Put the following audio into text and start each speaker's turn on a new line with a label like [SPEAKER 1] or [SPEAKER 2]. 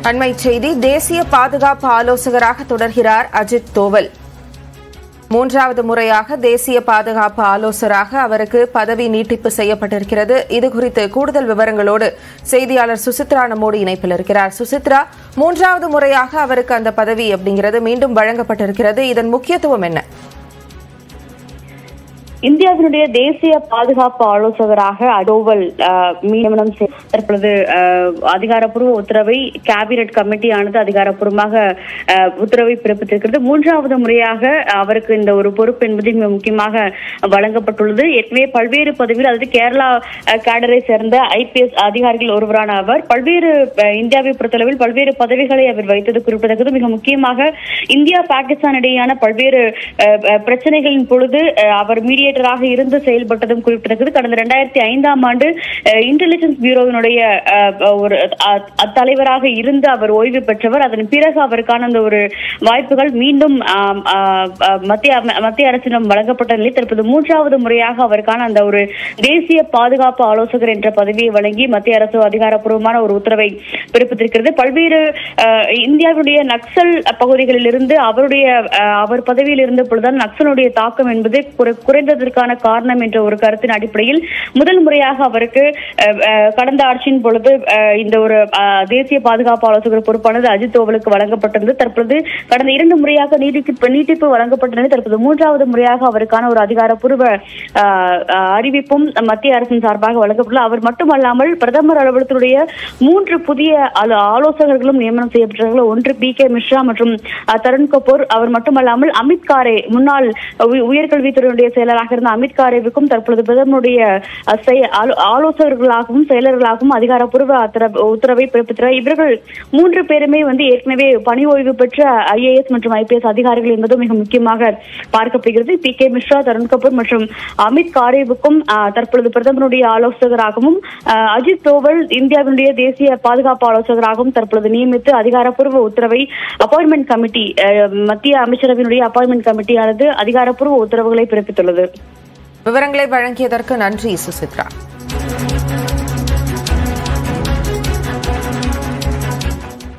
[SPEAKER 1] அண்மை செய்தி தேசிய பாதுகாப்பு ஆலோசகராக தொடர்கிறார் அஜித் தோவல் மூன்றாவது முறையாக தேசிய பாதுகாப்பு ஆலோசகராக அவருக்கு பதவி நீட்டிப்பு செய்யப்பட்டிருக்கிறது இது குறித்து கூடுதல் விவரங்களோடு செய்தியாளர் சுசித்ரா நம்மோடு இணைப்பில் இருக்கிறார் சுசித்ரா மூன்றாவது முறையாக அவருக்கு அந்த பதவி அப்படிங்கிறது மீண்டும் வழங்கப்பட்டிருக்கிறது இதன் முக்கியத்துவம் என்ன
[SPEAKER 2] இந்தியாவினுடைய தேசிய பாதுகாப்பு ஆலோசகராக அடோவல் அஹ், நியமனம் செய்- தற்பொழுது அஹ், அதிகாரப்பூர்வ உத்தரவை கேபினெட் கமிட்டியானது அதிகாரப்பூர்வமாக அஹ், உத்தரவை பிறப்பித்திருக்கிறது மூன்றாவது முறையாக அவருக்கு இந்த ஒரு பொறுப்பு என்பது மிக முக்கியமாக வழங்கப்பட்டுள்ளது ஏற்கனவே பல்வேறு பதவிகள் அதாவது கேரளா அஹ், கேடரை சேர்ந்த ஐபிஎஸ் அதிகாரிகள் ஒருவரான அவர் பல்வேறு அஹ், இந்தியாவை பொறுத்தளவில் பல்வேறு பதவிகளை அவர் வைத்தது குறிப்பிடத்தக்கது மிக முக்கியமாக இந்தியா பாகிஸ்தான் இடையேயான பல்வேறு அஹ், அஹ், பிரச்சனைகளின் பொழுது அஹ், அவர் மீடியேட்டராக இருந்து செயல்பட்டதும் குறிப்பிடத்தக்கது கடந்த இரண்டாயிரத்தி ஐந்தாம் ஆண்டு இன்டெலிஜென்ஸ் பியூரோவினுடைய அஹ், ஒரு அஹ், அஹ், தலைவராக இருந்து அவர் ஓய்வு பெற்றவர் அதன் பிறகு அவருக்கான அந்த ஒரு வாய்ப்புகள் மீண்டும் ஆம், ஆஹ், ஆஹ், மத்திய அம- மத்திய அரசிடம் வழங்கப்பட்ட நிலையில் தற்போது மூன்றாவது முறையாக அவருக்கான அந்த ஒரு தேசிய பாதுகாப்பு ஆலோசகர் என்ற பதவியை வழங்கி மத்திய அரசு அதிகாரப்பூர்வமான ஒரு உத்தரவை பிறப்பித்திருக்கிறது பல்வேறு ஆஹ், இந்தியாவுடைய நக்சல் பகுதிகளிலிருந்து அவருடைய ஆஹ், அவர் பதவியில் இருந்த பொழுதுதான் நக்சலுடைய தாக்கம் என்பது குறை- குறைந்ததற்கான காரணம் என்ற ஒரு கருத்தின் அடிப்படையில் முதல் முறையாக அவருக்கு ஆஹ், ஆஹ், கடந்த ஆட்சியின் பொழுது ஆஹ், இந்த ஒரு ஆஹ், தேசிய பாதுகாப்பு ஆலோசகர் பொறுப்பானது அஜித் தோவலுக்கு வழங்கப்பட்டிருந்தது தற்பொழுது கடந்த இரண்டு முறையாக நீட்டிப்பு நீட்டிப்பு வழங்கப்பட்ட நிலையில் தற்போது மூன்றாவது முறையாக அவருக்கான ஒரு அதிகாரப்பூர்வ ஆஹ், ஆஹ், அறிவிப்பும் மத்திய அரசின் சார்பாக வழங்கப்பட்டுள்ள அவர் மட்டுமல்லாமல் பிரதமர் அலுவலகத்தினுடைய மூன்று புதிய ஆலோ- ஆலோசகர்களும் நியமனம் செய்யப்பட்டார்கள் ஒன்று பி கே மிஸ்ரா மற்றும் ஆஹ், தருண் கபூர் அவர் மட்டுமல்லாமல் அமித் காரே முன்னாள் உய- உயர்கல்வித்துறையினுடைய செயலராக இருந்த அமித் காரேவுக்கும் தற்பொழுது பிரதமருடைய ஆஹ், செய- ஆலோ- ஆலோசகர்களாகவும் செயலர்களாகவும் அதிகாரப்பூர்வ உத்தரவு- உத்தரவை பிறப்பித்தார் இவர்கள் மூன்று பேருமே வந்து ஏற்கனவே பணி ஓய்வு பெற்ற ஐஏஎஸ் மற்றும் ஐபிஎஸ் அதிகாரிகள் என்பதும் மிக முக்கியமாக பார்க்கப்படுகிறது பி கே மிஸ்ரா தருண் கபூர் மற்றும் அமித் காரேவுக்கும் ஆஹ், தற்பொழுது பிரதமருடைய ஆலோசகராகவும் ஆஹ், அஜித் தோவல் இந்தியாவினுடைய தேசிய பாதுகாப்பு ஆலோசகராகவும் தற்பொழுது நியமித்து அதிகாரப்பூர்வ உத்தரவை அப்பாயின்மெண்ட் கமிட்டி ஆஹ், மத்திய அமைச்சரவையினுடைய அப்பாயின்மெண்ட் கமிட்டியானது அதிகாரப்பூர்வ உத்தரவுகளை பிறப்பித்துள்ளது
[SPEAKER 1] விவரங்களை வழங்கியதற்கு நன்றி சுசித்ரா